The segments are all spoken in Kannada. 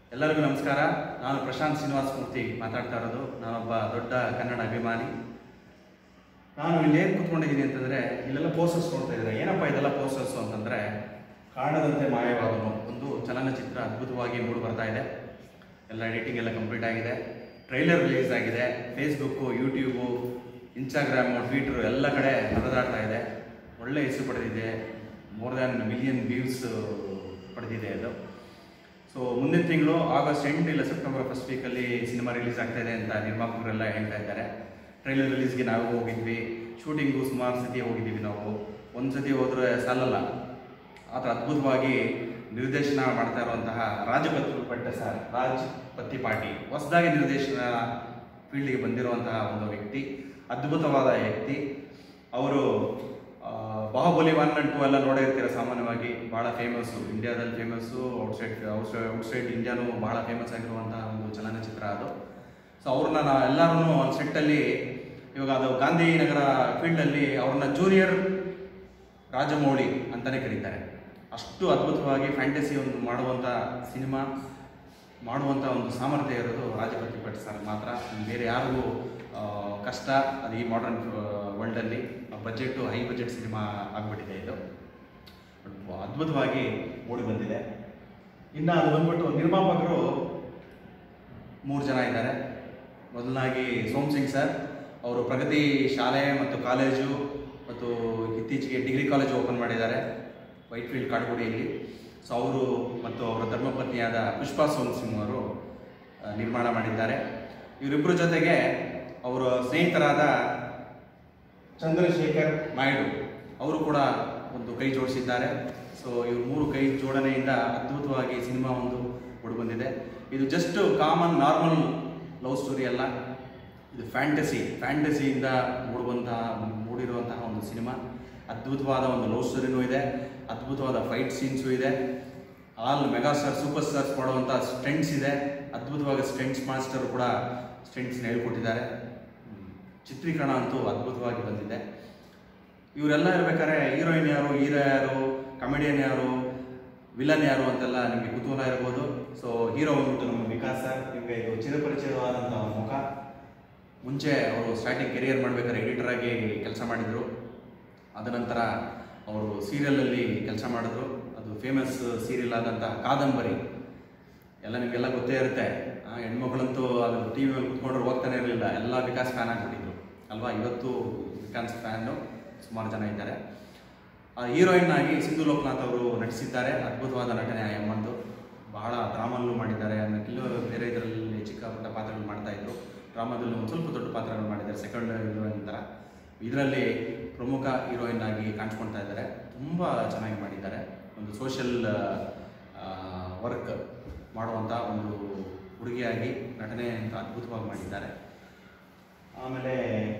ಎಲ್ಲರಿಗೂ ನಮಸ್ಕಾರ ನಾನು ಪ್ರಶಾಂತ್ ಶ್ರೀನಿವಾಸ ಮೂರ್ತಿ ಮಾತಾಡ್ತಾ ಇರೋದು ನಾನೊಬ್ಬ ದೊಡ್ಡ ಕನ್ನಡ ಅಭಿಮಾನಿ ನಾನು ಇಲ್ಲಿ ಏನು ಕೂತ್ಕೊಂಡಿದ್ದೀನಿ ಅಂತಂದರೆ ಇಲ್ಲೆಲ್ಲ ಪೋಸ್ಟರ್ಸ್ ನೋಡ್ತಾ ಇದ್ದಾರೆ ಏನಪ್ಪ ಇದೆಲ್ಲ ಪೋಸ್ಟರ್ಸ್ ಅಂತಂದರೆ ಕಾಣದಂತೆ ಮಾಯವಾದನು ಒಂದು ಚಲನಚಿತ್ರ ಅದ್ಭುತವಾಗಿ ಮೂಡಿ ಬರ್ತಾ ಇದೆ ಎಲ್ಲ ಎಡಿಟಿಂಗ್ ಎಲ್ಲ ಕಂಪ್ಲೀಟ್ ಆಗಿದೆ ಟ್ರೈಲರ್ ರಿಲೀಸ್ ಆಗಿದೆ ಫೇಸ್ಬುಕ್ಕು ಯೂಟ್ಯೂಬು ಇನ್ಸ್ಟಾಗ್ರಾಮು ಟ್ವಿಟರ್ ಎಲ್ಲ ಕಡೆ ಹರಿದಾಡ್ತಾ ಇದೆ ಒಳ್ಳೆ ಹೆಸರು ಪಡೆದಿದೆ ಮೋರ್ ದ್ಯಾನ್ ಮಿಲಿಯನ್ ವ್ಯೂಸ್ ಪಡೆದಿದೆ ಅದು ಸೊ ಮುಂದಿನ ತಿಂಗಳು ಆಗಸ್ಟ್ ಎಂಟು ಇಲ್ಲ ಸೆಪ್ಟೆಂಬರ್ ಫಸ್ಟ್ ವೀಕಲ್ಲಿ ಸಿನಿಮಾ ರಿಲೀಸ್ ಆಗ್ತಾ ಇದೆ ಅಂತ ನಿರ್ಮಾಪಕರೆಲ್ಲ ಹೇಳ್ತಾ ಇದ್ದಾರೆ ಟ್ರೈಲರ್ ರಿಲೀಸ್ಗೆ ನಾವು ಹೋಗಿದ್ವಿ ಶೂಟಿಂಗು ಸುಮಾರು ಸತಿ ಹೋಗಿದ್ದೀವಿ ನಾವು ಒಂದು ಸತಿ ಹೋದರೆ ಸಾಲಲ್ಲ ಆ ಥರ ಅದ್ಭುತವಾಗಿ ನಿರ್ದೇಶನ ಮಾಡ್ತಾ ಇರುವಂತಹ ರಾಜಪತ್ರಿ ಭಟ್ಟ ಸರ್ ರಾಜ್ ಪತ್ತಿಪಾಟಿ ಹೊಸದಾಗಿ ನಿರ್ದೇಶನ ಫೀಲ್ಡ್ಗೆ ಬಂದಿರುವಂತಹ ಒಂದು ವ್ಯಕ್ತಿ ಅದ್ಭುತವಾದ ವ್ಯಕ್ತಿ ಅವರು ಆ, ಬಾಹುಬಲಿ ಒನ್ ಅಂಡ್ ಟೂ ಎಲ್ಲ ನೋಡಿರ್ತೀರ ಸಾಮಾನ್ಯವಾಗಿ ಬಹಳ ಫೇಮಸ್ಸು ಇಂಡಿಯಾದಲ್ಲಿ ಫೇಮಸ್ಸು ಔಟ್ಸೈಡ್ ಔಟ್ಸೈಡ್ ಔಟ್ಸೈಡ್ ಇಂಡಿಯಾನು ಬಹಳ ಫೇಮಸ್ ಆಗಿರುವಂತಹ ಒಂದು ಚಲನಚಿತ್ರ ಅದು ಸೊ ಅವ್ರನ್ನ ನಾವು ಎಲ್ಲರೂ ಒಂದು ಸೆಟ್ಟಲ್ಲಿ ಇವಾಗ ಅದು ಗಾಂಧಿನಗರ ಫೀಲ್ಡಲ್ಲಿ ಅವ್ರನ್ನ ಜೂನಿಯರ್ ರಾಜಮೌಳಿ ಅಂತಲೇ ಕರೀತಾರೆ ಅಷ್ಟು ಅದ್ಭುತವಾಗಿ ಫ್ಯಾಂಟಸಿ ಒಂದು ಮಾಡುವಂಥ ಸಿನಿಮಾ ಮಾಡುವಂಥ ಒಂದು ಸಾಮರ್ಥ್ಯ ಇರೋದು ರಾಜಪತಿ ಭಟ್ ಸರ್ ಮಾತ್ರ ಬೇರೆ ಯಾರಿಗೂ ಆ, ಕಷ್ಟ ಅದು ಈ ಮಾಡರ್ನ್ ವರ್ಲ್ಡಲ್ಲಿ ಬಜೆಟು ಹೈ ಬಜೆಟ್ ಸಿನಿಮಾ ಆಗಿಬಿಟ್ಟಿದೆ ಇದು ಬಟ್ ಅದ್ಭುತವಾಗಿ ಮೂಡಿ ಬಂದಿದೆ ಇನ್ನು ಅದು ಬಂದ್ಬಿಟ್ಟು ನಿರ್ಮಾಪಕರು ಮೂರು ಜನ ಇದ್ದಾರೆ ಮೊದಲನಾಗಿ ಸೋಮ್ ಸಿಂಗ್ ಸರ್ ಅವರು ಪ್ರಗತಿ ಶಾಲೆ ಮತ್ತು ಕಾಲೇಜು ಮತ್ತು ಇತ್ತೀಚೆಗೆ ಡಿಗ್ರಿ ಕಾಲೇಜು ಓಪನ್ ಮಾಡಿದ್ದಾರೆ ವೈಟ್ಫೀಲ್ಡ್ ಕಾಡುಗುಡಿಯಲ್ಲಿ ಸೊ ಅವರು ಮತ್ತು ಅವರ ಧರ್ಮಪತ್ನಿಯಾದ ಪುಷ್ಪಾ ಸೋಮ್ ಸಿಂಗ್ ಅವರು ಆ, ನಿರ್ಮಾಣ ಮಾಡಿದ್ದಾರೆ ಇವರಿಬ್ಬರ ಜೊತೆಗೆ ಅವರ ಸ್ನೇಹಿತರಾದ ಚಂದ್ರಶೇಖರ್ ನಾಯ್ಡು ಅವರು ಕೂಡ ಒಂದು ಕೈ ಜೋಡಿಸಿದ್ದಾರೆ ಸೊ ಇವರು ಮೂರು ಕೈ ಜೋಡಣೆಯಿಂದ ಅದ್ಭುತವಾಗಿ ಸಿನಿಮಾ ಒಂದು ಬಂದಿದೆ ಇದು just common normal love story ಅಲ್ಲ ಇದು ಫ್ಯಾಂಟಸಿ ಫ್ಯಾಂಟಸಿಯಿಂದ ಮೂಡುವಂತಹ ಮೂಡಿರುವಂತಹ ಒಂದು ಸಿನಿಮಾ ಅದ್ಭುತವಾದ ಒಂದು ಲವ್ ಸ್ಟೋರಿನೂ ಇದೆ ಅದ್ಭುತವಾದ ಫೈಟ್ ಸೀನ್ಸು ಇದೆ all mega star super stars ಮಾಡುವಂಥ ಸ್ಟೆಂಟ್ಸ್ ಇದೆ ಅದ್ಭುತವಾಗಿ ಸ್ಟೆಂಟ್ಸ್ ಮಾಸ್ಟರ್ ಕೂಡ ಸ್ಟೆಂಟ್ಸ್ನ ಹೇಳ್ಕೊಟ್ಟಿದ್ದಾರೆ ಹ್ಮ್. ಚಿತ್ರೀಕರಣ ಅಂತೂ ಅದ್ಭುತವಾಗಿ ಬಂದಿದೆ ಇವರೆಲ್ಲ ಇರ್ಬೇಕಾದ್ರೆ ಹೀರೋಯಿನ್ ಯಾರು ಹೀರೋ ಯಾರು ಕಮಿಡಿಯನ್ ಯಾರು ವಿಲನ್ ಯಾರು ಅಂತೆಲ್ಲ ನಿಮಗೆ ಕುತೂಹಲ ಇರ್ಬೋದು ಸೊ ಹೀರೋ ಬಂದ್ಬಿಟ್ಟು ನಮ್ಮ ವಿಕಾಸ್ ಸರ್ ನಿಮಗೆ ಇದು ಚಿರಪರಿಚಯವಾದಂಥ ಒಂದು ಮುಖ ಮುಂಚೆ ಅವರು ಸ್ಟಾರ್ಟಿಂಗ್ ಕೆರಿಯರ್ ಮಾಡ್ಬೇಕಾದ್ರೆ ಎಡಿಟರ್ ಆಗಿ ಕೆಲಸ ಮಾಡಿದರು ಅದ ನಂತರ ಅವರು ಸೀರಿಯಲಲ್ಲಿ ಕೆಲಸ ಮಾಡಿದ್ರು ಅದು ಫೇಮಸ್ ಸೀರಿಯಲ್ ಆದಂಥ ಕಾದಂಬರಿ ಎಲ್ಲ ನಿಮಗೆಲ್ಲ ಗೊತ್ತೇ ಇರುತ್ತೆ ಆ, ಹೆಣ್ಮಕ್ಳಂತೂ ಅದು ಟಿ ವಿ ಮೇಲೆ ಕುತ್ಕೊಂಡ್ರೆ ಹೋಗ್ತಾನೆ ಇರಲಿಲ್ಲ ಎಲ್ಲ ವಿಕಾಸ್ ಫ್ಯಾನ್ ಆಗಿಬಿಟ್ಟಿದ್ರು ಅಲ್ವಾ ಇವತ್ತು ವಿಕಾಸ್ ಫ್ಯಾನು ಸುಮಾರು ಜನ ಇದ್ದಾರೆ ಆ ಹೀರೋಯಿನ್ ಆಗಿ ಸಿಂಧು ಲೋಕನಾಥ್ ಅವರು ನಟಿಸಿದ್ದಾರೆ ಅದ್ಭುತವಾದ ನಟನೆ ಆ ಅಮ್ಮಂದು ಬಹಳ ಡ್ರಾಮಲ್ಲೂ ಮಾಡಿದ್ದಾರೆ ಕೆಲವು ಬೇರೆ ಇದರಲ್ಲಿ ಚಿಕ್ಕ ಪುಟ್ಟ ಪಾತ್ರಗಳು ಮಾಡ್ತಾ ಇದ್ರು ಡ್ರಾಮಾದಲ್ಲಿ ಒಂದು ಸ್ವಲ್ಪ ದೊಡ್ಡ ಪಾತ್ರಗಳು ಮಾಡಿದ್ದಾರೆ ಸೆಕೆಂಡ್ ಹೀರೋಯಿನ್ ಥರ ಇದರಲ್ಲಿ ಪ್ರಮುಖ ಹೀರೋಯಿನ್ ಆಗಿ ಕಾಣಿಸ್ಕೊಳ್ತಾ ಇದ್ದಾರೆ ತುಂಬ ಚೆನ್ನಾಗಿ ಮಾಡಿದ್ದಾರೆ ಒಂದು ಸೋಷಿಯಲ್ ವರ್ಕ್ ಮಾಡುವಂಥ ಒಂದು ಹುಡುಗಿಯಾಗಿ ನಟನೆ ಅಂತ ಅದ್ಭುತವಾಗಿ ಮಾಡಿದ್ದಾರೆ ಆಮೇಲೆ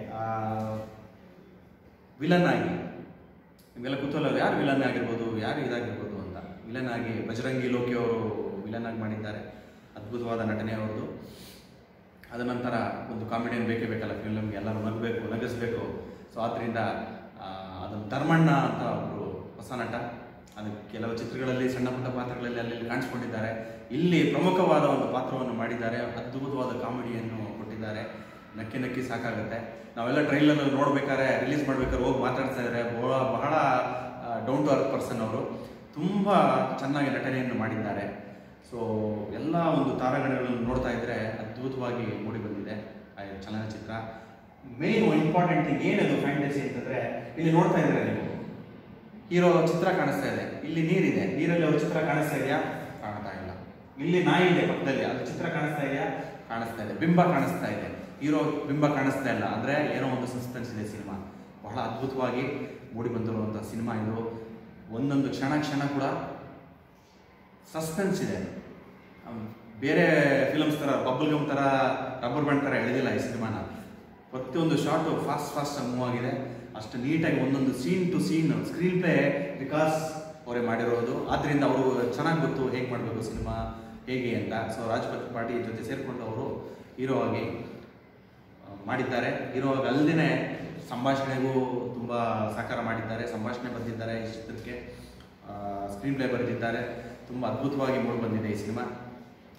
ವಿಲನ್ ಆಗಿ ನಿಮಗೆಲ್ಲ ಕುತೂಹಲ ಯಾರು ವಿಲನ್ ಆಗಿರ್ಬೋದು ಯಾರು ಇದಾಗಿರ್ಬೋದು ಅಂತ ವಿಲನ್ ಆಗಿ ಬಜರಂಗಿ ಲೋಕಿ ಅವರು ವಿಲನ್ ಆಗಿ ಮಾಡಿದ್ದಾರೆ ಅದ್ಭುತವಾದ ನಟನೆ ಅವ್ರದ್ದು ಅದ ನಂತರ ಒಂದು ಕಾಮಿಡಿಯನ್ ಬೇಕೇ ಬೇಕಲ್ಲ ಫಿಲ್ಮ್ಗೆ ಎಲ್ಲರೂ ನಗಬೇಕು ನಗಿಸ್ಬೇಕು ಸೊ ಆದ್ದರಿಂದ ಅದನ್ನು ಧರ್ಮಣ್ಣ ಅಂತ ಒಬ್ಬರು ಹೊಸ ನಟ ಅದು ಕೆಲವು ಚಿತ್ರಗಳಲ್ಲಿ ಸಣ್ಣ ಪುಟ್ಟ ಪಾತ್ರಗಳಲ್ಲಿ ಅಲ್ಲಿ ಇಲ್ಲಿ ಕಾಣಿಸ್ಕೊಂಡಿದ್ದಾರೆ ಇಲ್ಲಿ ಪ್ರಮುಖವಾದ ಒಂದು ಪಾತ್ರವನ್ನು ಮಾಡಿದ್ದಾರೆ ಅದ್ಭುತವಾದ ಕಾಮಿಡಿಯನ್ನು ಕೊಟ್ಟಿದ್ದಾರೆ ನಕ್ಕಿ ನಕ್ಕಿ ಸಾಕಾಗುತ್ತೆ ನಾವೆಲ್ಲ ಟ್ರೈಲರ್ ನೋಡ್ಬೇಕಾದ್ರೆ ರಿಲೀಸ್ ಮಾಡ್ಬೇಕಾದ್ರೆ ಹೋಗಿ ಮಾತಾಡ್ತಾ ಇದ್ದಾರೆ ಬಹಳ ಬಹಳ ಡೌನ್ ಟು ಅರ್ತ್ ಪರ್ಸನ್ ಅವರು ತುಂಬ ಚೆನ್ನಾಗಿ ನಟನೆಯನ್ನು ಮಾಡಿದ್ದಾರೆ ಸೊ ಎಲ್ಲ ಒಂದು ತಾರಾಗಣಗಳನ್ನು ನೋಡ್ತಾ ಇದ್ರೆ ಅದ್ಭುತವಾಗಿ ಮೂಡಿ ಬಂದಿದೆ ಆ ಚಲನಚಿತ್ರ ಮೇನ್ ಇಂಪಾರ್ಟೆಂಟ್ ಥಿಂಗ್ ಏನದು ಫ್ಯಾಂಟಸಿ ಅಂತಂದ್ರೆ ಇಲ್ಲಿ ನೋಡ್ತಾ ಇದ್ರೆ ನೀವು ಹೀರೋ ಚಿತ್ರ ಕಾಣಿಸ್ತಾ ಇದೆ ಇಲ್ಲಿ ನೀರಿದೆ ನೀರಲ್ಲಿ ಅವ್ರ ಚಿತ್ರ ಕಾಣಿಸ್ತಾ ಇದೆಯಾ ಕಾಣ್ತಾ ಇಲ್ಲ ಇಲ್ಲಿ ನಾಯಿ ಇದೆ ಪಕ್ಕದಲ್ಲಿ ಅದು ಚಿತ್ರ ಕಾಣಿಸ್ತಾ ಇದೆಯಾ ಕಾಣಿಸ್ತಾ ಇದೆ ಬಿಂಬ ಕಾಣಿಸ್ತಾ ಇದೆ ಹೀರೋ ಬಿಂಬ ಕಾಣಿಸ್ತಾ ಇಲ್ಲ ಅಂದ್ರೆ ಏನೋ ಒಂದು ಸಸ್ಪೆನ್ಸ್ ಇದೆ ಸಿನಿಮಾ ಬಹಳ ಅದ್ಭುತವಾಗಿ ಮೂಡಿ ಬಂದಿರುವಂಥ ಸಿನಿಮಾ ಇದು ಒಂದೊಂದು ಕ್ಷಣ ಕ್ಷಣ ಕೂಡ ಸಸ್ಪೆನ್ಸ್ ಇದೆ ಅಮ್, ಬೇರೆ ಫಿಲಮ್ಸ್ ಥರ ಬಬಲ್ ಗಮ್ ಥರ ರಬ್ಬರ್ ಬ್ಯಾಂಡ್ ಥರ ಎಳೆದಿಲ್ಲ ಈ ಸಿನಿಮಾನ ಪ್ರತಿಯೊಂದು ಶಾರ್ಟು ಫಾಸ್ಟ್ ಫಾಸ್ಟ್ ಮೂವ್ ಆಗಿದೆ ಅಷ್ಟು ನೀಟಾಗಿ ಒಂದೊಂದು scene to scene screenplay Vikas ಅವರೇ ಮಾಡಿರೋದು ಆದ್ದರಿಂದ ಅವರು ಚೆನ್ನಾಗಿ ಗೊತ್ತು ಹೇಗೆ ಮಾಡಬೇಕು ಸಿನಿಮಾ ಹೇಗೆ ಅಂತ ಸೊ ರಾಜಪತ್ ಪಾಟಿ ಜೊತೆ ಸೇರಿಕೊಂಡು ಅವರು ಹೀರೋ ಆಗಿ ಆ, ಮಾಡಿದ್ದಾರೆ ಹೀರೋ ಆಗಿ ಅಲ್ಲದೆ ಸಂಭಾಷಣೆಗೂ ತುಂಬ ಸಹಕಾರ ಮಾಡಿದ್ದಾರೆ ಸಂಭಾಷಣೆ ಬರೆದಿದ್ದಾರೆ ಈ ಚಿತ್ರಕ್ಕೆ ಸ್ಕ್ರೀನ್ ಪ್ಲೇ ಬರೆದಿದ್ದಾರೆ ತುಂಬ ಅದ್ಭುತವಾಗಿ ಮೂಡಿ ಬಂದಿದೆ ಈ ಸಿನಿಮಾ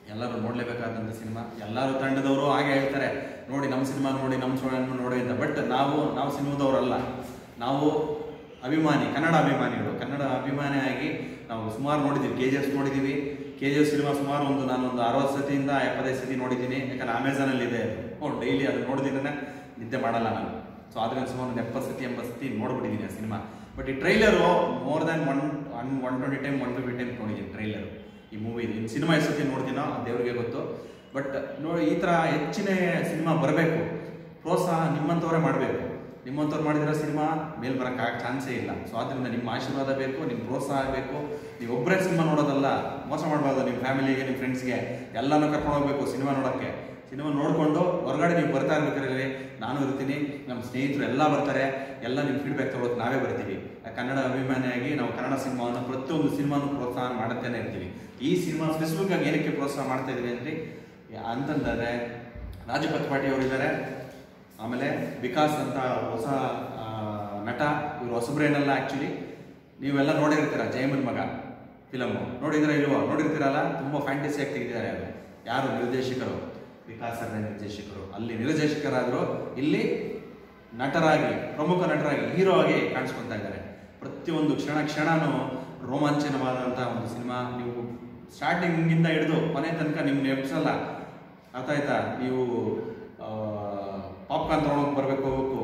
ಎಲ್ಲರೂ ನೋಡಲೇಬೇಕಾದಂಥ ಸಿನಿಮಾ ಎಲ್ಲರೂ ತಂಡದವರು ಹಾಗೆ ಹೇಳ್ತಾರೆ ನೋಡಿ ನಮ್ಮ ಸಿನಿಮಾ ನೋಡಿ ನಮ್ಮ ಸಿನಿಮಾ ನೋಡಿ ಅಂತ ಬಟ್ ನಾವು ನಾವು ಸಿನಿಮಾದವರಲ್ಲ ನಾವು ಅಭಿಮಾನಿ ಕನ್ನಡ ಅಭಿಮಾನಿಗಳು ಕನ್ನಡ ಅಭಿಮಾನಿ ಆಗಿ ನಾವು ಸುಮಾರು ನೋಡಿದ್ದೀವಿ ಕೆ ಜಿ ಎಫ್ ನೋಡಿದ್ದೀವಿ ಕೆ ಜಿ ಎಫ್ ಸಿನಿಮಾ ಸುಮಾರು ಒಂದು ನಾನು ಒಂದು ಅರವತ್ತು ಸತಿಯಿಂದ ಎಪ್ಪತ್ತೈದು ಸತಿ ನೋಡಿದ್ದೀನಿ ಯಾಕಂದ್ರೆ ಅಮೆಝಾನಲ್ಲಿ ಇದೆ ಅದು ಡೈಲಿ ಅದು ನೋಡಿದ್ರೆ ನಿದ್ದೆ ಮಾಡಲ್ಲ ನಾನು ಸೊ ಆದ್ರೆ ಸುಮಾರು ಒಂದು ಎಪ್ಪತ್ತು ಸತಿ ಎಂಬತ್ತು ಸತಿ ನೋಡ್ಬಿಟ್ಟಿದ್ದೀನಿ ಆ ಸಿನಿಮಾ ಬಟ್ ಈ trailer more than one one one twenty time one fifty time ನೋಡಿದ್ದೀನಿ ಟ್ರೈಲರು ಈ ಮೂವಿ ಇನ್ನು ಸಿನಿಮಾ ಎಷ್ಟು ಸತಿ ನೋಡ್ತೀನೋ ಅದು ದೇವ್ರಿಗೆ ಗೊತ್ತು ಬಟ್ ನೋಡಿ ಈ ಥರ ಹೆಚ್ಚಿನ ಸಿನಿಮಾ ಬರಬೇಕು ಪ್ರೋತ್ಸಾಹ ನಿಮ್ಮಂಥವರೇ ಮಾಡಬೇಕು ನಿಮ್ಮಂಥವ್ರು ಮಾಡಿದಿರೋ ಸಿನಿಮಾ ಮೇಲ್ ಬರೋಕ್ಕೆ ಚಾನ್ಸೇ ಇಲ್ಲ ಸೊ ಆದ್ದರಿಂದ ನಿಮ್ಮ ಆಶೀರ್ವಾದ ಬೇಕು ನಿಮ್ಮ ಪ್ರೋತ್ಸಾಹ ಬೇಕು ನೀವು ಒಬ್ಬರೇ ಸಿನಿಮಾ ನೋಡೋದಲ್ಲ ಮೋಸ ಮಾಡಬಾರ್ದು ನಿಮ್ಮ ಫ್ಯಾಮಿಲಿಗೆ ನಿಮ್ಮ ಫ್ರೆಂಡ್ಸ್ಗೆ ಎಲ್ಲನೂ ಕರ್ಕೊಂಡು ಹೋಗ್ಬೇಕು ಸಿನಿಮಾ ನೋಡೋಕ್ಕೆ ಸಿನಿಮಾ ನೋಡಿಕೊಂಡು ಹೊರಗಡೆ ನೀವು ಬರ್ತಾ ಇರ್ಬೇಕಾದ್ರೆ ನಾನು ಇರ್ತೀನಿ ನಮ್ಮ ಸ್ನೇಹಿತರು ಎಲ್ಲ ಬರ್ತಾರೆ ಎಲ್ಲ ನಿಮ್ಮ ಫೀಡ್ಬ್ಯಾಕ್ ತಗೊಳಕ್ಕೆ ನಾವೇ ಬರ್ತೀವಿ ಆ ಕನ್ನಡ ಅಭಿಮಾನಿಯಾಗಿ ನಾವು ಕನ್ನಡ ಸಿನಿಮಾವನ್ನು ಪ್ರತಿಯೊಂದು ಸಿನಿಮಾನು ಪ್ರೋತ್ಸಾಹ ಮಾಡುತ್ತೇನೆ ಇರ್ತೀವಿ ಈ ಸಿನಿಮಾ ಸ್ಪೆಸಿಫಿಕ್ ಆಗಿ ಏನಕ್ಕೆ ಪ್ರೋತ್ಸಾಹ ಮಾಡ್ತಾ ಇದೀವಿ ಅಂದ್ರೆ ಅಂತಂದರೆ ರಾಜು ಪತ್ಪಾಟಿ ಅವರಿದ್ದಾರೆ ಆಮೇಲೆ ವಿಕಾಸ್ ಅಂತ ಹೊಸ ಆ, ನಟ ಇವರು ಹೊಸಬ್ರೇನಲ್ಲ ಆ್ಯಕ್ಚುಲಿ ನೀವೆಲ್ಲ ನೋಡಿರ್ತೀರ ಜಯಮನ್ ಮಗ ಫಿಲಮು ನೋಡಿದ್ರೆ ಇಲ್ವೋ ನೋಡಿರ್ತೀರಲ್ಲ ತುಂಬ ಫ್ಯಾಂಟಸಿ ಆಗಿ ತೆಗೆದಿದ್ದಾರೆ ಅದು ಯಾರು ನಿರ್ದೇಶಕರು ವಿಕಾಸ್ ಅವರೇ ನಿರ್ದೇಶಕರು ಅಲ್ಲಿ ನಿರ್ದೇಶಕರಾದರು ಇಲ್ಲಿ ನಟರಾಗಿ ಪ್ರಮುಖ ನಟರಾಗಿ ಹೀರೋ ಆಗಿ ಕಾಣಿಸ್ಕೊತಾ ಇದ್ದಾರೆ ಪ್ರತಿಯೊಂದು ಕ್ಷಣ ಕ್ಷಣನೂ ರೋಮಾಂಚನವಾದಂಥ ಒಂದು ಸಿನಿಮಾ ನೀವು ಸ್ಟಾರ್ಟಿಂಗಿಂದ ಹಿಡಿದು ಕೊನೆ ತನಕ ನಿಮ್ಗೆ ನೆಪ್ಸಲ್ಲ ಅರ್ಥ ಆಯ್ತಾ ನೀವು ಪಾಪ್ಕಾರ್ನ್ ತೊಗೊಂಡೋಗಿ ಬರಬೇಕು ಹೋಗ್ಬೇಕು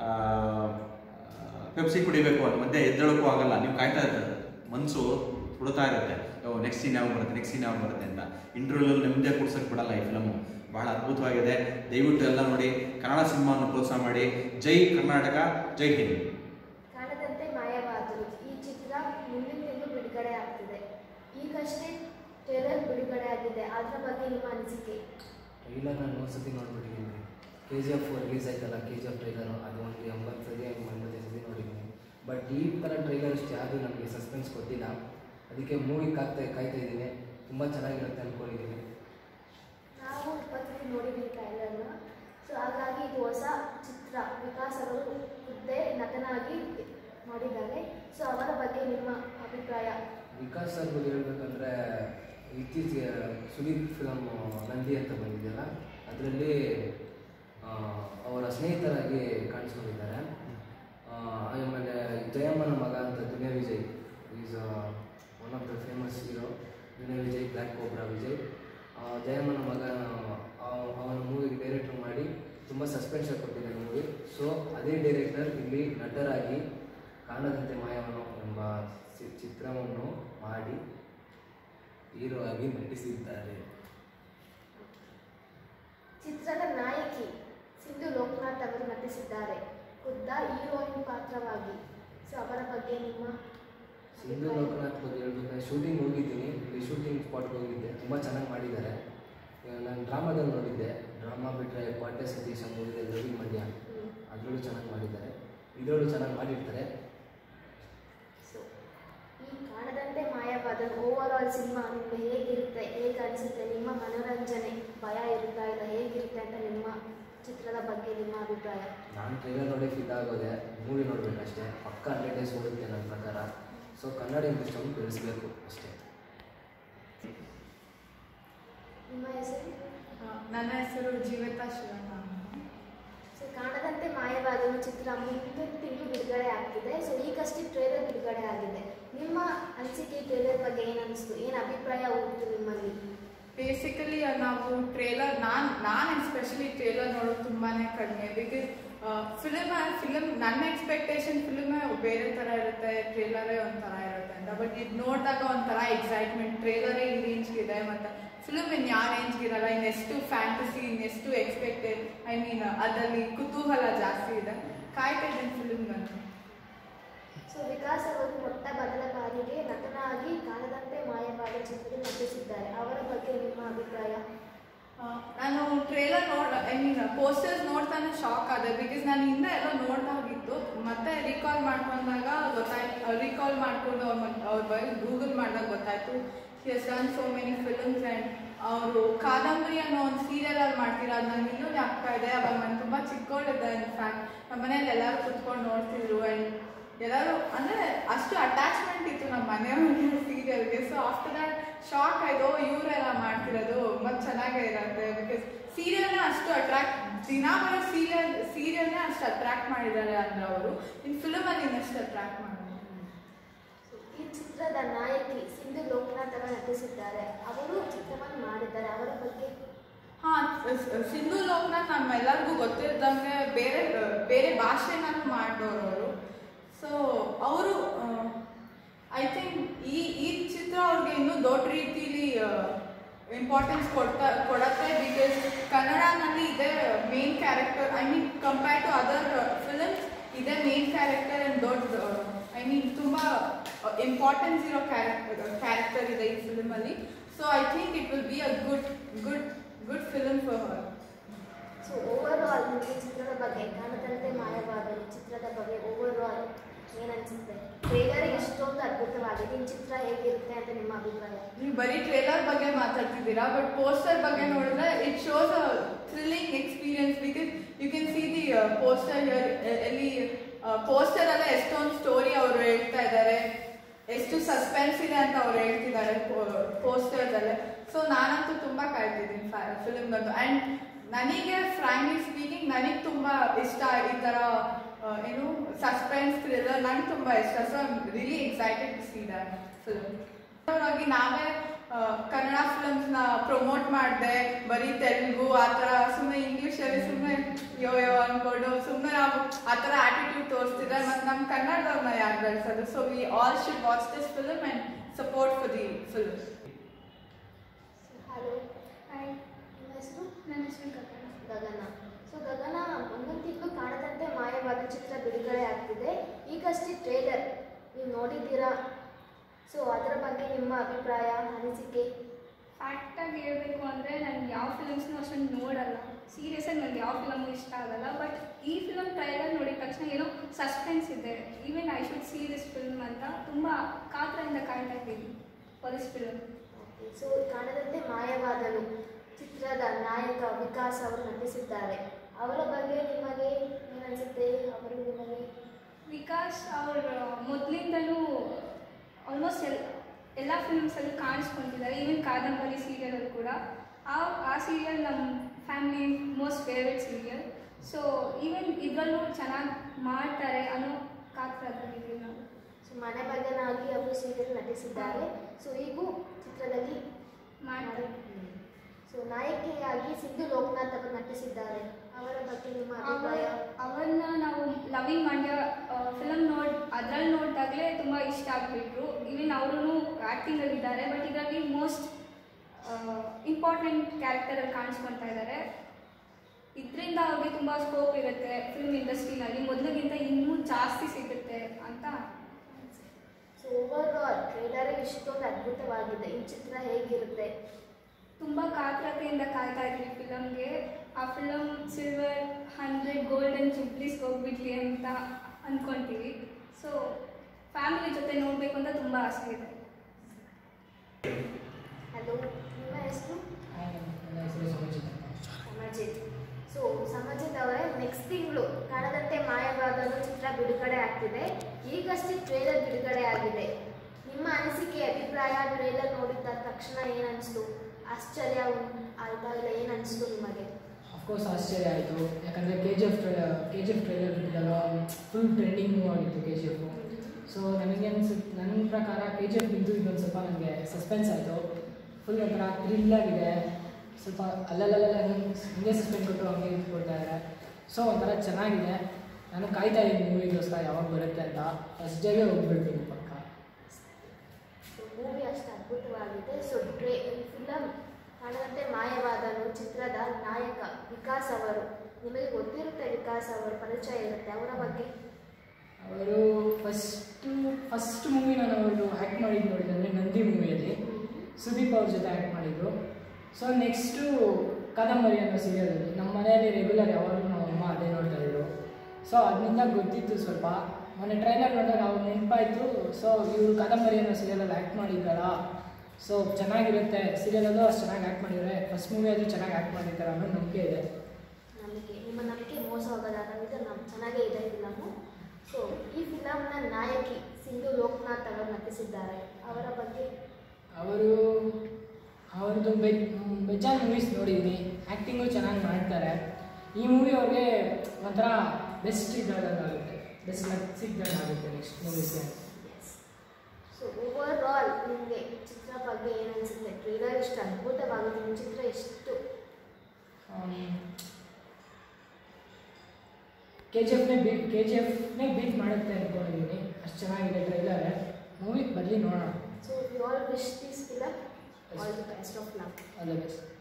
ಪೆಪ್ಸಿ ಕುಡಿಬೇಕು ಅದು ಮಧ್ಯೆ ಎದ್ದೇಳಕ್ಕೂ ಆಗಲ್ಲ ನೀವು ಕಾಯ್ತಾ ಇರ್ತಾರೆ ಮನಸ್ಸು ಹುಡುತಾ ಇರುತ್ತೆ ಓ ನೆಕ್ಸ್ಟ್ ಸೀನ್ ಯಾವಾಗ ಬರುತ್ತೆ ನೆಕ್ಸ್ಟ್ ಸೀನ್ ಯಾವಾಗ ಬರುತ್ತೆ ಅಂತ ಇಂಟರ್ವ್ಯೂಲ್ ನಿಮ್ಮದೇ ಕೂಡ್ಸಕ್ಕೆ ಬಿಡಲ್ಲ ಈ ಫಿಲಮು ಬಹಳ ಅದ್ಭುತವಾಗಿದೆ ದಯವಿಟ್ಟು ಎಲ್ಲ ನೋಡಿ ಕನ್ನಡ ಸಿನಿಮಾವನ್ನು ಪ್ರೋತ್ಸಾಹ ಮಾಡಿ ಜೈ ಕರ್ನಾಟಕ ಜೈ ಹಿಂದ್ ಕಾಣದಂತೆ ಮಾಯವಾದರು ಈ ಚಿತ್ರ ಮುಂದಿನ ತಿಂಗಳು ಬಿಡುಗಡೆ ಆಗ್ತಿದೆ ಈಗಷ್ಟೇ ಟ್ರೇಲರ್ ಬಿಡುಗಡೆ ಆಗಿದೆ ಅದರ ಬಗ್ಗೆ ನಿಮ್ಮ ಅನಿಸಿಕೆ ಟ್ರೈಲರ್ ನಾನು ಒಂದು ಸತಿ ನೋಡ್ಬಿಟ್ಟಿದ್ದೀನಿ ಕೆ ಜಿ ಎಫ್ ರಿಲೀಸ್ ಆಯ್ತಲ್ಲ ಕೆ ಜಿ ಎಫ್ ಟ್ರೈಲರು ಅದು ಒಂದು ಎಂಬತ್ತು ಸತಿ ಎಂಬತ್ತೈದು ಸತಿ ನೋಡಿದ್ದೀನಿ ಬಟ್ ಈ ಥರ ಟ್ರೈಲರ್ ಅಷ್ಟು ಯಾವುದು ನನಗೆ ಸಸ್ಪೆನ್ಸ್ ಕೊಟ್ಟಿಲ್ಲ ಅದಕ್ಕೆ ಮೂವಿ ಕಾಯ್ತಾ ಕಾಯ್ತಾ ಇದ್ದೀನಿ ತುಂಬ ಚೆನ್ನಾಗಿರುತ್ತೆ ಅಂದ್ಕೊಂಡಿದ್ದೀನಿ ನಾವು ಇಪ್ಪತ್ತು ನೋಡಿದ್ದೀವಿ ಟ್ರೈಲರ್ನ ಸೊ ಹಾಗಾಗಿ ಇದು ಹೊಸ ಚಿತ್ರ ವಿಕಾಸ್ ಅವರು ಖುದ್ದೇ ನಟನಾಗಿ ಮಾಡಿದ್ದಾರೆ ಸೊ ಅವರ ಬಗ್ಗೆ ನಿಮ್ಮ ಅಭಿಪ್ರಾಯ ವಿಕಾಸ್ ಸರ್ ಬಗ್ಗೆ ಹೇಳ್ಬೇಕಂದ್ರೆ ಇತ್ತೀಚೆಗೆ ಸುದೀಪ್ ಫಿಲಮ್ ನಂದಿ ಅಂತ ಬಂದಿದೆಯಲ್ಲ ಅದರಲ್ಲಿ ಅವರ ಸ್ನೇಹಿತರಾಗಿ ಕಾಣಿಸ್ಕೊಂಡಿದ್ದಾರೆ ಆ, ಆಮೇಲೆ ಜಯಮ್ಮನ ಮಗ ಅಂತ Duniya Vijay is one of the famous hero Duniya Vijay black cobra Vijay ಆ, ಜಯಮ್ಮನ ಮಗ ಅವ- ಅವನ ಮೂವಿಗೆ ಡೈರೆಕ್ಟರ್ ಮಾಡಿ ತುಂಬ ಸಸ್ಪೆನ್ಸ್ ಕೊಟ್ಟಿದ್ದಾರೆ ಮೂವಿ ಸೊ ಅದೇ ಡೈರೆಕ್ಟರ್ ಇಲ್ಲಿ ನಟರಾಗಿ ಕಾಣದಂತೆ ಮಾಯವನ್ನು ಎಂಬ ಚಿ- ಚಿತ್ರವನ್ನು ಮಾಡಿ ಹೀರೋ ಆಗಿ ನಟಿಸಿದ್ದಾರೆ ಚಿತ್ರದ ನಾಯಕಿ ಸಿಂಧು ಲೋಕನಾಥ್ ಅವರು ನಟಿಸಿದ್ದಾರೆ ಖುದ್ದ ಹೀರೋಯಿನ್ ಪಾತ್ರವಾಗಿ ಸೊ ಅವರ ಬಗ್ಗೆ ನಿಮ್ಮ ಸಿಂಧು ಅಭಿಪ್ರಾಯ? ಲೋಕನಾಥ್ ಬಗ್ಗೆ ಹೇಳ್ಬೇಕಂದ್ರೆ ಶೂಟಿಂಗ್ ಹೋಗಿದ್ದೀನಿ ಇಲ್ಲಿ ಶೂಟಿಂಗ್ ಸ್ಪಾಟ್ಗೆ ಹೋಗಿದ್ದೆ ತುಂಬ ಚೆನ್ನಾಗಿ ಮಾಡಿದ್ದಾರೆ ಇವಾಗ ನಾನು ಡ್ರಾಮಾದಲ್ಲಿ ನೋಡಿದ್ದೆ ಡ್ರಾಮಾ ಬಿಟ್ಟರೆ ಕೋಟೆ ಸತೀಶ ಮೂವಿದಲ್ಲಿ ರವಿ ಮಂಡ್ಯ ಹ್ಮ್. ಅದರಲ್ಲೂ ಚೆನ್ನಾಗಿ ಮಾಡಿದ್ದಾರೆ ಇದರಲ್ಲೂ ಚೆನ್ನಾಗಿ ಮಾಡಿರ್ತಾರೆ ಸೊ ಈ ಕಾಣದಂತೆ ಮಾಯವಾದ ಓವರ್ ಆಲ್ ಸಿನಿಮಾ ನಿಮಗೆ ಹೇಗಿರುತ್ತೆ ಹೇಗೆ ಅನಿಸುತ್ತೆ ನಿಮ್ಮ ಮನೋರಂಜನೆ ಭಯ ಇರುತ್ತಾ ಇಲ್ಲ ಹೇಗಿರುತ್ತೆ ಅಂತ ನಿಮ್ಮ ಚಿತ್ರದ ಬಗ್ಗೆ ನಿಮ್ಮ ಅಭಿಪ್ರಾಯ ನಾನು ಟ್ರೈಲರ್ ನೋಡಿ ಫಿಟ್ ಆಗೋದೆ ಮೂವಿ ನೋಡಬೇಕಷ್ಟೇ ಪಕ್ಕ ಹಂಡ್ರೆಡ್ ಡೇಸ್ ಹೋಗುತ್ತೆ ನನ್ನ ಪ್ರಕಾರ ಸೊ ಕನ್ನಡ ಇಂಡಸ್ಟ್ರಿಯನ್ನು ಬೆಳೆಸಬೇಕು ಅಷ್ಟೇ ನಿಮ್ಮ ಹೆಸರು ಆ, ನನ್ನ ಹೆಸರು ಜೀವಿತಾ ಶಿವಣ್ಣ ಅಂತ. ಸೊ ಕಾಣದಂತೆ ಮಾಯವಾದ ಚಿತ್ರ ಮುಂದಿನ ತಿಂಗಳು ಬಿಡುಗಡೆ ಆಗ್ತಿದೆ ಸೊ ಈಗಷ್ಟೇ ಟ್ರೇಲರ್ ಬಿಡುಗಡೆ ಆಗಿದೆ ನಿಮ್ಮ ಅನಿಸಿಕೆ ಟ್ರೇಲರ್ ಬಗ್ಗೆ ಏನು ಅನಿಸ್ತು ಏನು ಅಭಿಪ್ರಾಯ ಉಂಟು ನಿಮ್ಮಲ್ಲಿ ಬೇಸಿಕಲಿ ನಾವು ಟ್ರೇಲರ್ ನಾನು ನಾನು ಎಸ್ಪೆಷಲಿ ಟ್ರೇಲರ್ ನೋಡೋದು ತುಂಬಾನೇ ಕಡಿಮೆ ಬಿಕಾಸ್ ಫಿಲ್ಮ್ ಫಿಲ್ಮ್ ನನ್ನ ಎಕ್ಸ್ಪೆಕ್ಟೇಷನ್ ಫಿಲ್ಮ್ ಬೇರೆ ಥರ ಇರುತ್ತೆ ಟ್ರೇಲರೇ ಒಂಥರ ಇರುತ್ತೆ ಅಂತ ಬಟ್ ಇದು ನೋಡಿದಾಗ ಒಂಥರ ಎಕ್ಸೈಟ್ಮೆಂಟ್ ಟ್ರೇಲರೇ ಈ ರೇಂಜ್ಗಿದೆ ಮತ್ತು ಫಿಲ್ಮ್ ಇನ್ನು ಯಾವ ರೇಂಜ್ಗೆ ಇರಲ್ಲ ಇನ್ನೆಷ್ಟು ಫ್ಯಾಂಟಸಿ ಇನ್ನೆಷ್ಟು ಎಕ್ಸ್ಪೆಕ್ಟೆಡ್ ಐ ಮೀನ್ ಅದರಲ್ಲಿ ಕುತೂಹಲ ಜಾಸ್ತಿ ಇದೆ ಕಾಯ್ತಾ ಇದ್ದೀನಿ ಫಿಲ್ಮ್ಗಂತ ಸೊ ವಿಕಾಸ್ ಅವರು ಮೊಟ್ಟ ಮೊದಲ ಬಾರಿಗೆ ನಟನಾಗಿ ಕಾಣದಂತೆ ಮಾಯವಾದ ಚಿತ್ರದಲ್ಲಿ ನಟಿಸಿದ್ದಾರೆ ಅವರ ಬಗ್ಗೆ ನಿಮ್ಮ ಅಭಿಪ್ರಾಯ ಆ, ನಾನು ಟ್ರೇಲರ್ ನೋಡ್ ಐ ಮೀನ್ ಪೋಸ್ಟರ್ಸ್ ನೋಡ್ತಾನೆ ಶಾಕ್ ಆದೆ ಬಿಕಾಸ್ ನಾನು ಹಿಂದೆ ಎಲ್ಲ ನೋಡ್ದಾಗಿತ್ತು ಮತ್ತೆ ರೀಕಾಲ್ ಮಾಡ್ಕೊಂಡಾಗ ಗೊತ್ತಾಯ್ತು ರೀಕಾಲ್ ಮಾಡ್ಕೊಂಡು ಅವ್ರ ಅವ್ರ ಬಗ್ಗೆ ಗೂಗಲ್ ಮಾಡಿದಾಗ ಗೊತ್ತಾಯ್ತು he has done so many films and ಅವರು ಕಾದಂಬರಿ ಅನ್ನೋ ಒಂದು ಸೀರಿಯಲ್ ಅಲ್ಲಿ ಮಾಡ್ತಿರೋದು ನಂಗೆ ಇನ್ನೂ ಜ್ಞಾಪಕ ಇದೆ ಅವಾಗ ನಾನು ತುಂಬ ಚಿಕ್ಕವಳಿದ್ದೆ ಇನ್ಫ್ಯಾಕ್ಟ್ ನಮ್ಮ ಮನೇಲಿ ಎಲ್ಲರೂ ಕುತ್ಕೊಂಡು ನೋಡ್ತಿದ್ರು ಆ್ಯಂಡ್ ಎಲ್ಲರೂ ಅಂದರೆ ಅಷ್ಟು ಅಟ್ಯಾಚ್ಮೆಂಟ್ ಇತ್ತು ನಮ್ಮ ಮನೆಯವ್ರಿಗೆ ಸೀರಿಯಲ್ಗೆ ಸೊ ಆಫ್ಟರ್ ದ್ಯಾಟ್ ಶಾಕ್ ಆಯ್ತು ಇವರೆಲ್ಲ ಮಾಡ್ತಿರೋದು ಇರತ್ತೆ ಬಿಕಾಸ್ ಸೀರಿಯಲ್ನೇ ಅಷ್ಟು ಅಟ್ರಾಕ್ಟ್ ದಿನ ಬರೋ ಸೀರಿಯಲ್ ಸೀರಿಯಲ್ನೇ ಅಷ್ಟು ಅಟ್ರಾಕ್ಟ್ ಮಾಡಿದ್ದಾರೆ ಅಂದ್ರೆ ಅವರು ಇನ್ನು ಫಿಲಮಲ್ಲಿ ಇನ್ನಷ್ಟು ಅಟ್ರಾಕ್ಟ್ ಮಾಡಿದ್ದಾರೆ ಈ ಚಿತ್ರದ ನಾಯಕಿ ಸಿಂಧು ಲೋಕನಾಥ್ ಅವರು ನಟಿಸಿದ್ದಾರೆ ಅವರು ಚಿತ್ರವನ್ನು ಮಾಡಿದ್ದಾರೆ ಅವರ ಬಗ್ಗೆ ಹಾ ಸ- ಸಿಂಧು ಲೋಕನಾಥ್ ನಮ್ಮೆಲ್ಲರಿಗೂ ಗೊತ್ತಿದ್ದಂಗೆ ಬೇರೆ ಬೇರೆ ಭಾಷೆನೂ ಮಾಡಿದವರು ಅವರು ಸೊ ಅವರು ಐ ಥಿಂಕ್ ಈ ಈ ಚಿತ್ರ ಅವ್ರಿಗೆ ಇನ್ನೂ ದೊಡ್ಡ ರೀತಿಲಿ ಇಂಪಾರ್ಟೆನ್ಸ್ ಕೊಡ್ತಾ ಕೊಡತ್ತೆ ಬಿಕಾಸ್ ಕನ್ನಡನಲ್ಲಿ ಇದೆ main character I mean compare to other films ಇದೆ ಮೇನ್ ಕ್ಯಾರೆಕ್ಟರ್ ಅಂಡ್ ದೊಡ್ಡ ಐ ಮೀನ್ ತುಂಬ ಇಂಪಾರ್ಟೆನ್ಸ್ ಇರೋ ಕ್ಯಾರೆಕ್ಟರ್ ಕ್ಯಾರೆಕ್ಟರ್ ಇದೆ ಈ ಫಿಲಮಲ್ಲಿ so I think it will be a good good good film for her so overall ನಿಮಗೆ ಚಿತ್ರದ ಬಗ್ಗೆ ಕಾಣದಂತೆ ಮಾಯವಾದರು ಚಿತ್ರದ ಬಗ್ಗೆ ಓವರ್ ಆಲ್ ಏನನ್ಸುತ್ತೆ ಟ್ರೇಲರ್ ಎಷ್ಟೊಂದು ಅದ್ಭುತವಾಗಿದೆ ಈ ಚಿತ್ರ ಹೇಗಿರುತ್ತೆ ಅಂತ ನಿಮ್ಮ ಅಭಿಪ್ರಾಯ ನೀವು ಬರೀ ಟ್ರೇಲರ್ ಬಗ್ಗೆ ಮಾತಾಡ್ತಿದ್ದೀರಾ ಬಟ್ ಪೋಸ್ಟರ್ ಬಗ್ಗೆ ನೋಡಿದ್ರೆ it shows a thrilling experience because you can see the poster ಎಲ್ಲಿ ಪೋಸ್ಟರ್ ಅಲ್ಲೇ ಎಷ್ಟೊಂದು ಸ್ಟೋರಿ ಅವರು ಹೇಳ್ತಾ ಇದ್ದಾರೆ ಎಷ್ಟು ಸಸ್ಪೆನ್ಸ್ ಇದೆ ಅಂತ ಅವ್ರು ಹೇಳ್ತಿದ್ದಾರೆ ಪೋಸ್ಟರ್ಸ್ ಅಲ್ಲೇ ಸೊ ನಾನಂತೂ ತುಂಬಾ ಕಾಯ್ತಿದ್ದೀನಿ ಫಿಲ್ಮ್ ಬಂದು ಅಂಡ್ ನನಗೆ ಫ್ರಾಂಕ್ಲಿ ಸ್ಪೀಕಿಂಗ್ ನನಗೆ ತುಂಬಾ ಇಷ್ಟ ಈ ತರ ಆ, ಏನು ಸಸ್ಪೆನ್ಸ್ ಥ್ರಿಲ್ಲರ್ ನಂಗೆ ತುಂಬಾ ಇಷ್ಟ so I really excited to see that film ಹಾಗಾಗಿ ನಾವೇ ಆ, ಕನ್ನಡ ಫಿಲ್ಮ್ಸ್ನ ಪ್ರಮೋಟ್ ಮಾಡಿದೆ ಬರೀ ತೆಲುಗು ಆ ಥರ ಸುಮ್ಮನೆ ಇಂಗ್ಲೀಷಲ್ಲಿ ಸುಮ್ಮನೆ ಯೋ ಯೋ ಅನ್ಕೊಂಡು ಸುಮ್ಮನೆ ನಾವು ಆ ಥರ ಆಟಿಟ್ಯೂಡ್ ತೋರಿಸ್ತಿದ್ರೆ ಮತ್ತು ನಮ್ಮ ಕನ್ನಡದವ್ರನ್ನ ಯಾರು ಬೆಳೆಸೋದು so we all should watch this film and support for the film hello hi ನಿಮ್ಮ ಹೆಸರು ನನ್ನ ಹೆಸರು ಗಗನ ಗಗನ ಸೊ ಗಗನ ಮುಂದೊಂದು ತಿಂಗಳು ಕಾಣದಂತೆ ಮಾಯವಾದ ಚಿತ್ರ ಬಿಡುಗಡೆ ಆಗ್ತಿದೆ ಈಗಷ್ಟೇ ಟ್ರೇಲರ್ ನೀವು ನೋಡಿದ್ದೀರಾ ಸೊ ಅದರ ಬಗ್ಗೆ ನಿಮ್ಮ ಅಭಿಪ್ರಾಯ ಅನಿಸಿಕೆ ಫ್ಯಾಕ್ಟಾಗಿ ಹೇಳಬೇಕು ಅಂದರೆ ನಾನು ಯಾವ ಫಿಲಮ್ಸ್ನೂ ಅಷ್ಟೊಂದು ನೋಡಲ್ಲ ಸೀರಿಯಸ್ಸಾಗಿ ನನಗೆ ಯಾವ ಫಿಲಮು ಇಷ್ಟ ಆಗಲ್ಲ ಬಟ್ ಈ ಫಿಲಮ್ ಟ್ರೈಲರ್ ನೋಡಿದ ತಕ್ಷಣ ಏನೋ ಸಸ್ಪೆನ್ಸ್ ಇದೆ even I should see this film ಅಂತ ತುಂಬ ಕಾತರದಿಂದ ಕಾಯ್ತಾ ಇದ್ದೀನಿ ಫಾರ್ ದಿಸ್ ಫಿಲ್ಮ್ ಸೊ ಕಾಣದಂತೆ ಮಾಯವಾದನು ಚಿತ್ರದ ನಾಯಕ ವಿಕಾಸ್ ಅವರು ನಟಿಸಿದ್ದಾರೆ ಅವರ ಬಗ್ಗೆ ನಿಮಗೆ ಏನನ್ಸುತ್ತೆ ಅವರು ನಿಮಗೆ ವಿಕಾಸ್ ಅವ್ರ ಮೊದಲಿಂದಲೂ ಆಲ್ಮೋಸ್ಟ್ ಎಲ್ ಎಲ್ಲ ಫಿಲ್ಮ್ಸಲ್ಲೂ ಕಾಣಿಸ್ಕೊಂತಿದ್ದಾರೆ ಈವನ್ ಕಾದಂಬರಿ ಸೀರಿಯಲಲ್ಲಿ ಕೂಡ ಆ ಆ ಸೀರಿಯಲ್ ನಮ್ಮ family most favourite serial so even ಇದರಲ್ಲೂ ಚೆನ್ನಾಗಿ ಮಾಡ್ತಾರೆ ಅನ್ನೋ ಕಾತರದಲ್ಲಿದ್ದೀವಿ ನಾವು ಸೊ ಮನೆ ಮಗನಾಗಿ ಅವರು ಸೀರಿಯಲ್ ನಟಿಸಿದ್ದಾರೆ ಸೊ ಈಗೂ ಚಿತ್ರದಲ್ಲಿ ಮಾಡ್ತಾರೆ ಸೊ ನಾಯಕಿಯಾಗಿ ಸಿಂಧು ಲೋಕನಾಥ್ ಅವರು ನಟಿಸಿದ್ದಾರೆ ಅವರ ಬಗ್ಗೆ ನಿಮ್ಮ ಅವರ ಅಭಿಪ್ರಾಯ ಅವನ್ನ ನಾವು ಲವಿಂಗ್ ಮಂಡ್ಯ ಫಿಲಮ್ ನೋಡ್ ಅದ್ರಲ್ಲಿ ನೋಡಿದಾಗಲೇ ತುಂಬ ಇಷ್ಟ ಆಗಿಬಿಟ್ರು ಈವನ್ ಅವರು ಆ್ಯಕ್ಟಿಂಗಲ್ಲಿ ಇದ್ದಾರೆ ಬಟ್ ಇದರಲ್ಲಿ ಮೋಸ್ಟ್ ಇಂಪಾರ್ಟೆಂಟ್ ಕ್ಯಾರೆಕ್ಟರಲ್ಲಿ ಕಾಣಿಸ್ಕೊಳ್ತಾ ಇದ್ದಾರೆ ಇದರಿಂದ ಅವ್ರಿಗೆ ತುಂಬ ಸ್ಕೋಪ್ ಇರುತ್ತೆ ಫಿಲ್ಮ್ ಇಂಡಸ್ಟ್ರಿನಲ್ಲಿ ಮೊದಲಿಗಿಂತ ಇನ್ನೂ ಜಾಸ್ತಿ ಸಿಗುತ್ತೆ ಅಂತ ಸೊ ಓವರ್ ಆಲ್ ಟ್ರೇಲರ್ ಇಷ್ಟೊಂದು ಅದ್ಭುತವಾಗಿದೆ ಈ ಚಿತ್ರ ಹೇಗಿರುತ್ತೆ ತುಂಬ ಕಾತರತೆಯಿಂದ ಕಾಯ್ತಾ ಇದ್ವಿ ಫಿಲಮ್ಗೆ ಆ ಫಿಲಮ್ ಸಿಲ್ವರ್ ಹಂಡ್ರೆಡ್ ಗೋಲ್ಡನ್ ಜುಬ್ಲೀಸ್ಗೆ ಹೋಗ್ಬಿಡ್ಲಿ ಅಂತ ಅಂದ್ಕೊತೀವಿ ಸೊ ಫ್ಯಾಮಿಲಿ ಜೊತೆ ನೋಡಬೇಕು ಅಂತ ತುಂಬ ಆಸೆ ಇದೆ ಹಲೋ ನಿಮ್ಮ ಹೆಸರು ನನ್ನ ಹೆಸರು ಸಮಚಿತ್ ಅಂತ. ಸಮಜಿತ್ ಸೊ ಸಮಜಿತ್ ಅವರೇ ನೆಕ್ಸ್ಟ್ ತಿಂಗಳು ಕಾಣದಂತೆ ಮಾಯವಾದನು ಚಿತ್ರ ಬಿಡುಗಡೆ ಆಗ್ತಿದೆ ಈಗಷ್ಟೇ ಟ್ರೇಲರ್ ಬಿಡುಗಡೆ ಆಗಿದೆ ನಿಮ್ಮ ಅನಿಸಿಕೆ ಅಭಿಪ್ರಾಯ ಟ್ರೇಲರ್ ನೋಡಿದ ತಕ್ಷಣ ಏನು ಅನಿಸ್ತು ಆಶ್ಚರ್ಯ ಆಯ್ತಾ ಇಲ್ಲ ಏನು ಅನಿಸ್ತು ನಿಮಗೆ ಅಫ್ಕೋರ್ಸ್ ಆಶ್ಚರ್ಯ ಆಯಿತು ಯಾಕಂದರೆ K G F K G F trailer ಬಿಟ್ಟಿದ್ದಲ್ಲ ಫುಲ್ ಟ್ರೆಂಡಿಂಗ್ ಮೂವ್ ಆಗಿತ್ತು ಕೆ ಜಿ ಎಫ್ ಸೊ ನನಗೆ ಅನ್ಸುತ್ತೆ ನನ್ನ ಪ್ರಕಾರ ಕೆ ಜಿ ಎಫ್ ಬಿದ್ದು ಇದೊಂದು ಸ್ವಲ್ಪ ನನಗೆ ಸಸ್ಪೆನ್ಸ್ ಆಯಿತು ಫುಲ್ ಒಂಥರ ಥ್ರಿಲ್ ಆಗಿದೆ ಸ್ವಲ್ಪ ಅಲ್ಲಲ್ಲಲ್ಲ ಹಿಂಗೆ ಸಸ್ಪೆನ್ಸ್ ಕೊಟ್ಟು ಹಂಗೆ ಇದು ಕೊಡ್ತಾ ಇದ್ದಾರೆ ಸೊ ಒಂಥರ ಚೆನ್ನಾಗಿದೆ ನಾನು ಕಾಯ್ತಾ ಇದ್ದೀನಿ ಮೂವಿಗೋಸ್ಕರ ಯಾವಾಗ ಬರುತ್ತೆ ಅಂತ ಫಸ್ಟ್ ಡೇಗೆ ಹೋಗ್ಬಿಡ್ತೀನಿ ಪಕ್ಕ ಸೊ ಮೂವಿ ಅಷ್ಟು ಅದ್ಭುತವಾಗಿದೆ ಸೊ ಟ್ರೇ ಫಿಲಮ್ ಕಾಣದಂತೆ ಮಾಯವಾದನು ಚಿತ್ರದ ನಾಯಕ ವಿಕಾಸ್ ಅವರು ನಿಮಗೆ ಗೊತ್ತಿರುತ್ತೆ ವಿಕಾಸ್ ಅವರು ಪರಿಚಯ ಇರುತ್ತೆ ಅವರ ಬಗ್ಗೆ ಅವರು ಫಸ್ಟು ಫಸ್ಟ್ ಮೂವಿ ನಾನು ಅವರು ಆ್ಯಕ್ಟ್ ಮಾಡಿದ್ದು ನೋಡಿದ್ರೆ ನಂದಿ ಮೂವಿಯಲ್ಲಿ ಸುದೀಪ್ ಅವ್ರ ಜೊತೆ ಆ್ಯಕ್ಟ್ ಮಾಡಿದ್ರು ಸೊ ನೆಕ್ಸ್ಟು ಕಾದಂಬರಿ ಅನ್ನೋ ಸೀರಿಯಲಲ್ಲಿ ನಮ್ಮ ಮನೆಯಲ್ಲಿ ರೆಗ್ಯುಲರ್ ಯಾವಾಗಲೂ ನಮ್ಮ ಅಮ್ಮ ಅದೇ ನೋಡ್ತಾ ಇದ್ರು ಸೊ ಅದರಿಂದ ಗೊತ್ತಿತ್ತು ಸ್ವಲ್ಪ ಮೊನ್ನೆ ಟ್ರೈಲರ್ ನೋಡಿದಾಗ ಅವ್ರು ನೆನಪಾಯಿತು ಸೊ ಇವರು ಕಾದಂಬರಿ ಅನ್ನೋ ಸೀರಿಯಲಲ್ಲಿ ಆ್ಯಕ್ಟ್ ಮಾಡಿದ್ದಾಳ ಸೊ ಚೆನ್ನಾಗಿರುತ್ತೆ ಸೀರಿಯಲಲ್ಲೂ ಅಷ್ಟು ಚೆನ್ನಾಗಿ ಆ್ಯಕ್ಟ್ ಮಾಡಿದ್ದಾರೆ ಫಸ್ಟ್ ಮೂವಿಯಾದರೂ ಚೆನ್ನಾಗಿ ಆ್ಯಕ್ಟ್ ಮಾಡಿದ್ದಾರೆ ಅನ್ನೋ ನಂಬಿಕೆ ಇದೆ ನಂಬಿಕೆ ನಿಮ್ಮ ನಂಬಿಕೆ ಮೋಸ ಹೋಗೋದಾದ ಇದು ನಮ್ಮ ಚೆನ್ನಾಗೇ ಇದೆ ಫಿಲಮು ಸೊ ಈ ಫಿಲಮ್ನ ನಾಯಕಿ ಸಿಂಧು ಲೋಕನಾಥ್ ಅವರು ನಟಿಸಿದ್ದಾರೆ ಅವರ ಬಗ್ಗೆ ಅವರು ಅವ್ರದ್ದು ಬೆ ಬೇಜಾನ್ ಮೂವೀಸ್ ನೋಡಿದ್ದೀನಿ ಆ್ಯಕ್ಟಿಂಗು ಚೆನ್ನಾಗಿ ಮಾಡ್ತಾರೆ ಈ ಮೂವಿ ಅವ್ರಿಗೆ ಒಂಥರ ಬೆಸ್ಟ್ ಇದ್ದಾಗುತ್ತೆ ಬೆಸ್ಟ್ ಲಕ್ ಸಿಗ್ದಂಗೆ ಆಗುತ್ತೆ ನೆಕ್ಸ್ಟ್ ಮೂವೀಸ್ಗೆ ಸೊ ಓವರ್ ಆಲ್ ನಿಮಗೆ ಚಿತ್ರ ಬಗ್ಗೆ ಏನು ಅನಿಸುತ್ತೆ ಟ್ರೇಲರ್ ಇಷ್ಟು ಅದ್ಭುತವಾಗಿದೆ ನಿಮ್ಮ ಚಿತ್ರ ಎಷ್ಟು ಕೆ ಜಿ ಎಫ್ನೇ ಬೀಟ್ ಕೆ ಜಿ ಎಫ್ನೇ ಬೀಟ್ ಮಾಡುತ್ತೆ ಅಂದ್ಕೊಂಡಿದ್ದೀನಿ ಅಷ್ಟು ಚೆನ್ನಾಗಿದೆ ಟ್ರೈಲರ್ ಮೂವಿ ಬರಲಿ ನೋಡೋಣ so you all wish this film all the best of luck all the best